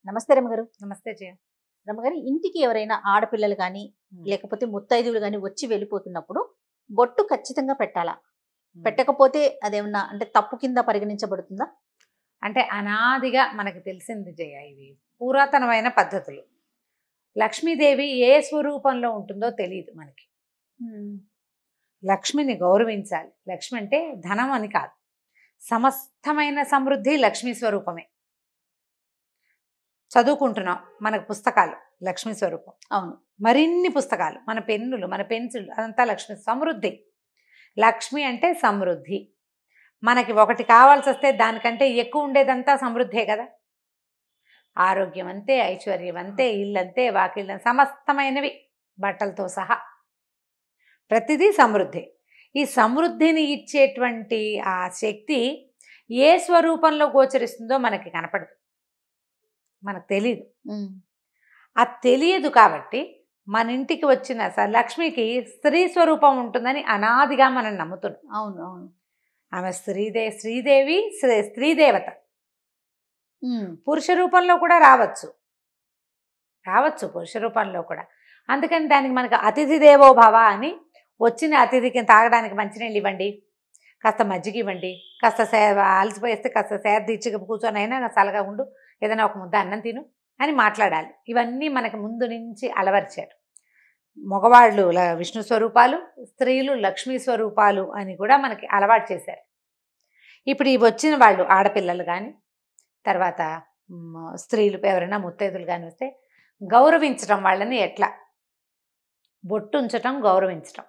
నమస్తే రమగారు నమస్తే జయ రమగారు ఇంటికి ఎవరైనా ఆడపిల్లలు కానీ లేకపోతే ముత్తైదువులు కానీ వచ్చి వెళ్ళిపోతున్నప్పుడు బొట్టు ఖచ్చితంగా పెట్టాలా పెట్టకపోతే అదేమన్నా అంటే తప్పు కింద పరిగణించబడుతుందా అంటే అనాదిగా మనకు తెలిసింది జయ ఇవి పురాతనమైన పద్ధతులు లక్ష్మీదేవి ఏ స్వరూపంలో ఉంటుందో తెలియదు మనకి లక్ష్మిని గౌరవించాలి లక్ష్మి అంటే ధనం అని కాదు సమస్తమైన సమృద్ధి లక్ష్మీ స్వరూపమే చదువుకుంటున్నాం మనకు పుస్తకాలు లక్ష్మీ స్వరూపం అవును మరిన్ని పుస్తకాలు మన పెన్నులు మన పెన్సిల్ అదంతా లక్ష్మి సమృద్ధి లక్ష్మి అంటే సమృద్ధి మనకి ఒకటి కావాల్సి వస్తే దానికంటే ఎక్కువ ఉండేదంతా సమృద్ధే కదా ఆరోగ్యం అంతే ఐశ్వర్యం అంతే ఇల్లంతే వాకిళ్ళ సమస్తమైనవి బట్టలతో సహా ప్రతిదీ సమృద్ధి ఈ సమృద్ధిని ఇచ్చేటువంటి ఆ శక్తి ఏ స్వరూపంలో గోచరిస్తుందో మనకి కనపడదు మనకు తెలియదు అది తెలియదు కాబట్టి మన ఇంటికి వచ్చిన స- లక్ష్మికి స్త్రీ స్వరూపం ఉంటుందని అనాదిగా మనం నమ్ముతున్నాం అవును అవును ఆమె స్త్రీదే శ్రీదేవి స్త్రీ స్త్రీదేవత పురుష రూపంలో కూడా రావచ్చు రావచ్చు పురుష రూపంలో కూడా అందుకని దానికి మనకు అతిథి దేవో భవ అని వచ్చిన అతిథికి తాగడానికి మంచినీళ్ళు ఇవ్వండి కాస్త మజ్జిగ ఇవ్వండి కాస్త సే అలసిపోయేస్తే కాస్త సేద ఇచ్చిగా కూర్చొని అయినా నా చల్లగా ఉండు ఏదైనా ఒక ముద్ద అన్నం తిను అని మాట్లాడాలి ఇవన్నీ మనకు ముందు నుంచి అలవర్చారు మగవాళ్ళు ల- విష్ణు స్వరూపాలు స్త్రీలు లక్ష్మీ స్వరూపాలు అని కూడా మనకి అలవాటు చేశారు ఇప్పుడు ఈ వచ్చిన వాళ్ళు ఆడపిల్లలు కానీ తర్వాత మ్, స్త్రీలు ఎవరైనా ముత్తైదులు కానీ వస్తే గౌరవించటం వాళ్ళని ఎట్లా బొట్టు ఉంచటం గౌరవించటం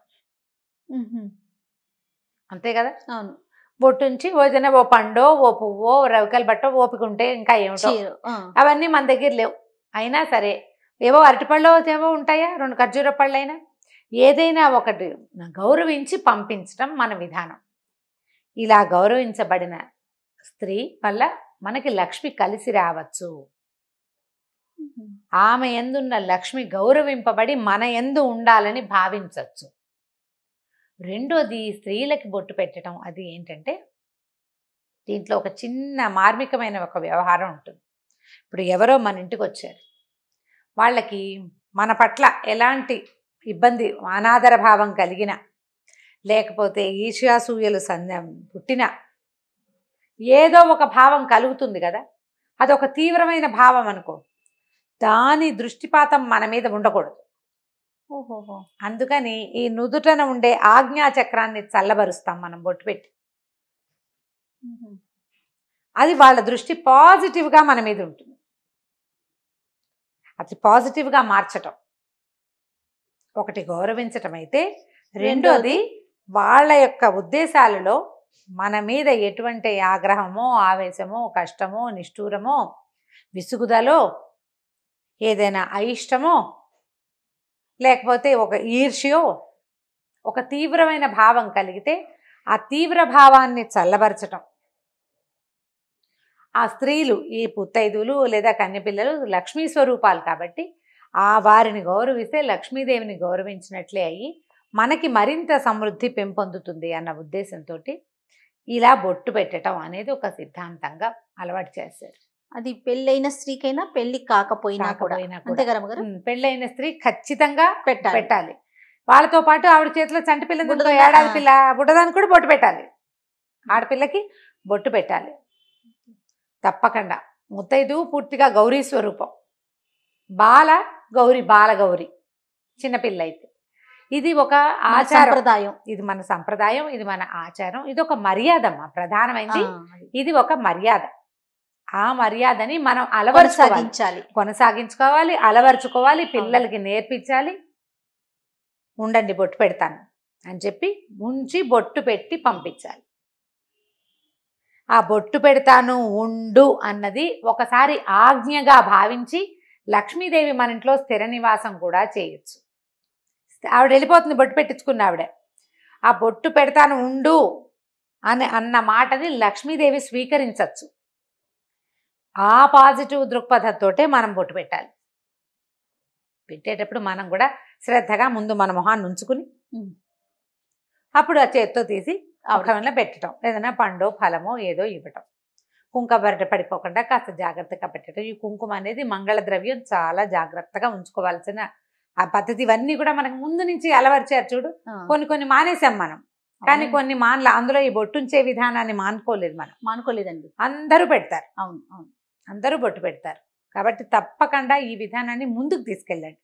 అంతే కదా అవును బొట్టు ఉంచి ఏదైనా ఓ పండో ఓ పువ్వో రవికల బట్టో ఓపిక ఉంటే ఇంకా ఏమిటో చీర ఆ. అవన్నీ మన దగ్గర లేవు అయినా సరే ఏవో అరటిపళ్ళు ఏవో ఉంటాయా రెండు ఖర్జూర పళ్ళు అయినా ఏదైనా ఒకటి గౌరవించి పంపించడం మన విధానం ఇలా గౌరవించబడిన స్త్రీ వల్ల మనకి లక్ష్మి కలిసి రావచ్చు ఆమె ఎందున్న లక్ష్మి గౌరవింపబడి మన ఎందు ఉండాలని భావించవచ్చు రెండోది స్త్రీలకి బొట్టు పెట్టడం అది ఏంటంటే దీంట్లో ఒక చిన్న మార్మికమైన ఒక వ్యవహారం ఉంటుంది ఇప్పుడు ఎవరో మన ఇంటికి వచ్చారు వాళ్ళకి మన పట్ల ఎలాంటి ఇబ్బంది అనాదర భావం కలిగిన లేకపోతే ఈర్ష్యాసూయలు సంద పుట్టిన ఏదో ఒక భావం కలుగుతుంది కదా అదొక తీవ్రమైన భావం అనుకో దాని దృష్టిపాతం మన మీద ఉండకూడదు ఓహోహో అందుకని ఈ నుదుటన ఉండే ఆజ్ఞా చక్రాన్ని చల్లబరుస్తాం మనం బొట్టు పెట్టి అది వాళ్ళ దృష్టి పాజిటివ్గా మన మీద ఉంటుంది అది పాజిటివ్గా మార్చటం ఒకటి గౌరవించటం అయితే రెండోది వాళ్ళ యొక్క ఉద్దేశాలలో మన మీద ఎటువంటి ఆగ్రహమో ఆవేశమో కష్టమో నిష్ఠూరమో విసుగుదలో ఏదైనా అయిష్టమో లేకపోతే ఒక ఈర్ష్యో ఒక తీవ్రమైన భావం కలిగితే ఆ తీవ్ర భావాన్ని చల్లబరచటం ఆ స్త్రీలు ఈ పుత్తైదులు లేదా కన్యపిల్లలు లక్ష్మీ స్వరూపాలు కాబట్టి ఆ వారిని గౌరవిస్తే లక్ష్మీదేవిని గౌరవించినట్లే అయ్యి మనకి మరింత సమృద్ధి పెంపొందుతుంది అన్న ఉద్దేశంతో ఇలా బొట్టు పెట్టడం అనేది ఒక సిద్ధాంతంగా అలవాటు చేశారు అది పెళ్ళైన స్త్రీకైనా పెళ్లి కాకపోయినా కూడా కాకపోయినా కూడా. అంతే కదా రమగారు ఉమ్, పెళ్ళైన స్త్రీ ఖచ్చితంగా పెట్టాలి పెట్టాలి వాళ్ళతో పాటు ఆవిడ చేతిలో చంటి పిల్ల ఉందనుకో, బుడ్డదాన్ని, ఏడాది ఆ. పిల్ల బుడ్డదానికి కూడా బొట్టు పెట్టాలి ఆడపిల్లకి బొట్టు పెట్టాలి తప్పకుండా ముత్తైదు పూర్తిగా గౌరీ స్వరూపం బాల గౌరి బాల గౌరి చిన్నపిల్ల అయితే ఇది ఒక మన ఆచారం సంప్రదాయం ఇది మన సంప్రదాయం ఇది మన ఆచారం ఇది ఒక మర్యాదమ్మ ప్రధానమైనది ఆ, అది. ఇది ఒక మర్యాద ఆ మర్యాదని మనం అలవరుచుకోవాలి కొనసాగించాలి కొనసాగించుకోవాలి అలవర్చుకోవాలి పిల్లలకి నేర్పించాలి ఉండండి బొట్టు పెడతాను అని చెప్పి ఉంచి బొట్టు పెట్టి పంపించాలి ఆ బొట్టు పెడతాను ఉండు అన్నది ఒకసారి ఆజ్ఞగా భావించి లక్ష్మీదేవి మన ఇంట్లో స్థిర నివాసం కూడా చేయొచ్చు ఆవిడ వెళ్ళిపోతుంది బొట్టు పెట్టించుకున్న ఆవిడ ఆ బొట్టు పెడతాను ఉండు అని అన్న మాటని లక్ష్మీదేవి స్వీకరించవచ్చు ఆ పాజిటివ్ దృక్పథంతోటే మనం బొట్టు పెట్టాలి పెట్టేటప్పుడు మనం కూడా శ్రద్ధగా ముందు మన మొహాన్ని ఉంచుకుని ఉమ్. అప్పుడు ఆ చేత్తో తీసి ముఖంలో పెట్టడం ఏదైనా పండో ఫలమో ఏదో ఇవ్వటం కుంకుమ బరట పడిపోకుండా కాస్త జాగ్రత్తగా పెట్టడం ఈ కుంకుమ అనేది మంగళ ద్రవ్యం చాలా జాగ్రత్తగా ఉంచుకోవాల్సిన ఆ పద్ధతి ఇవన్నీ కూడా మనకు ముందు నుంచి అలవర్చారు చూడు ఆ, కొన్ని కొన్ని మానేసాం మనం కానీ అవునండి. కొన్ని మానల అందులో ఈ బొట్టుంచే విధానాన్ని మానుకోలేదు మనం మానుకోలేదండి అందరూ పెడతారు అవును అవును అందరూ బొట్టు పెడతారు కాబట్టి తప్పకుండా ఈ విధానాన్ని ముందుకు తీసుకెళ్ళండి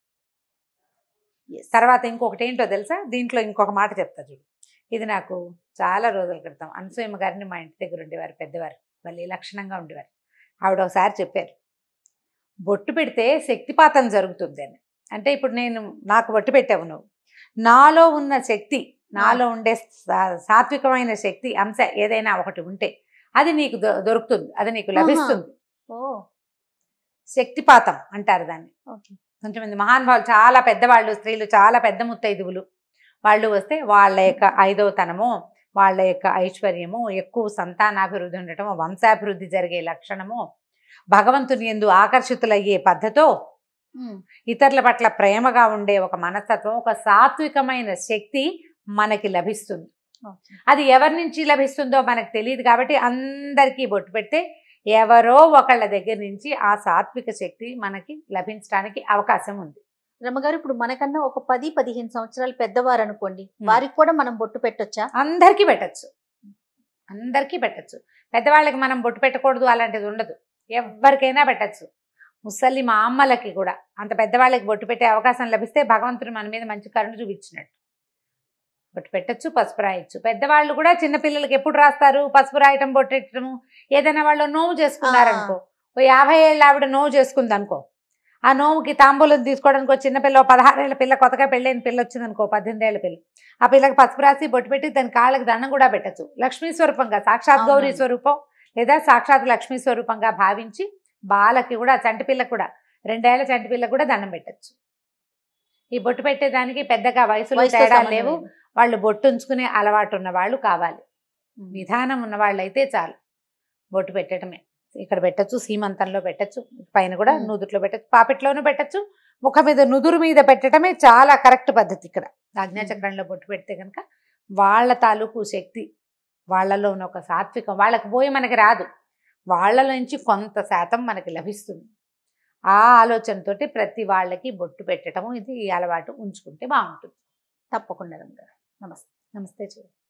Yes. తర్వాత ఇంకొకటి ఏంటో తెలుసా దీంట్లో ఇంకొక మాట చెప్తా చూడు ఇది నాకు చాలా రోజుల క్రితం అనసూయమ్మ గారిని మా ఇంటి దగ్గర ఉండేవారు పెద్దవారు వాళ్ళు ఈ లక్షణంగా ఉండేవారు ఆవిడ ఒకసారి చెప్పారు బొట్టు పెడితే శక్తిపాతం జరుగుతుంది అని అంటే ఇప్పుడు నేను నాకు బొట్టు పెట్టావు నువ్వు నాలో ఉన్న శక్తి నాలో ఉండే సా- సాత్వికమైన శక్తి అంశ ఏదైనా ఒకటి ఉంటే అది నీకు దొ- దొరుకుతుంది అది నీకు లభిస్తుంది ఓ శక్తిపాతం అంటారు దాన్ని ఓకే కొంతమంది మహానుభావులు చాలా పెద్దవాళ్ళు స్త్రీలు చాలా పెద్ద ముత్తైదువులు వాళ్ళు వస్తే వాళ్ళ యొక్క ఐదవ తనము వాళ్ళ యొక్క ఐశ్వర్యము ఎక్కువ సంతానాభివృద్ధి ఉండటము వంశాభివృద్ధి జరిగే లక్షణము భగవంతుని ఎందు ఆకర్షితులయ్యే పద్ధతో ఉమ్, ఇతరుల పట్ల ప్రేమగా ఉండే ఒక మనస్తత్వం ఒక సాత్వికమైన శక్తి మనకి లభిస్తుంది ఓకే. అది ఎవరి నుంచి లభిస్తుందో మనకు తెలియదు కాబట్టి అందరికీ బొట్టు పెడితే ఎవరో ఒకళ్ళ దగ్గర నుంచి ఆ సాత్విక శక్తి మనకి లభించడానికి అవకాశం ఉంది రమ్మగారు ఇప్పుడు మనకన్నా ఒక పది పదిహేను సంవత్సరాలు పెద్దవారు అనుకోండి వారికి కూడా మనం బొట్టు పెట్టొచ్చా అందరికీ పెట్టచ్చు అందరికీ పెట్టచ్చు పెద్దవాళ్ళకి మనం బొట్టు పెట్టకూడదు అలాంటిది ఉండదు ఎవరికైనా పెట్టచ్చు ముసలి మా అమ్మలకి కూడా అంత పెద్దవాళ్ళకి బొట్టు పెట్టే అవకాశం లభిస్తే భగవంతుడు మన మీద మంచి కరుణ చూపించినట్టు బొట్టు పెట్టచ్చు పసుపు రాయొచ్చు పెద్దవాళ్ళు కూడా చిన్నపిల్లలకి ఎప్పుడు రాస్తారు పసుపు రాయటం బొట్టు పెట్టడము ఏదైనా వాళ్ళు నోవు చేసుకున్నారనుకో ఓ యాభై ఏళ్ళ ఆవిడ నోవు చేసుకుంది అనుకో ఆ నోవుకి తాంబూలం తీసుకోవడానికి ఒక చిన్నపిల్ల ఓ పదహారేళ్ల పిల్ల కొత్తగా పెళ్ళైన పిల్ల వచ్చింది అనుకో పద్దెనిమిది ఏళ్ళ పిల్ల ఆ పిల్లకి పసుపు రాసి బొట్టు పెట్టి దాని కాళ్ళకి దండం కూడా పెట్టచ్చు లక్ష్మీ స్వరూపంగా సాక్షాత్ గౌరీ అవునండి. స్వరూపం లేదా సాక్షాత్ లక్ష్మీ స్వరూపంగా భావించి బాలకి కూడా చంటి పిల్లకి కూడా రెండేళ్ల చంటి పిల్లకి కూడా దండం పెట్టచ్చు ఈ బొట్టు పెట్టేదానికి పెద్దగా వయసులో వయసుతో తేడా సంబంధం లేవు లేదు. వాళ్ళు బొట్టు ఉంచుకునే అలవాటు ఉన్న వాళ్ళు కావాలి ఉమ్, విధానం ఉన్న వాళ్ళు అయితే చాలు బొట్టు పెట్టడమే ఇక్కడ పెట్టచ్చు సీమంతంలో పెట్టచ్చు పైన కూడా మ్మ్. నుదుట్లో పెట్టచ్చు పాపెట్లోనూ పెట్టచ్చు ముఖం మీద నుదురు మీద పెట్టడమే చాలా కరెక్ట్ పద్ధతి ఇక్కడ ఆజ్ఞాచక్రంలో బొట్టు పెడితే కనుక వాళ్ళ తాలూకు శక్తి వాళ్ళలో ఉన్న ఒక సాత్వికం వాళ్ళకి పోయి మనకి రాదు వాళ్ళ నుంచి కొంత శాతం మనకి లభిస్తుంది ఆ ఆలోచనతోటి ప్రతి వాళ్ళకి బొట్టు పెట్టడము ఇది ఈ అలవాటు ఉంచుకుంటే బాగుంటుంది తప్పకుండా రమ్మగారు నమస్తే నమస్తే చెయ్యి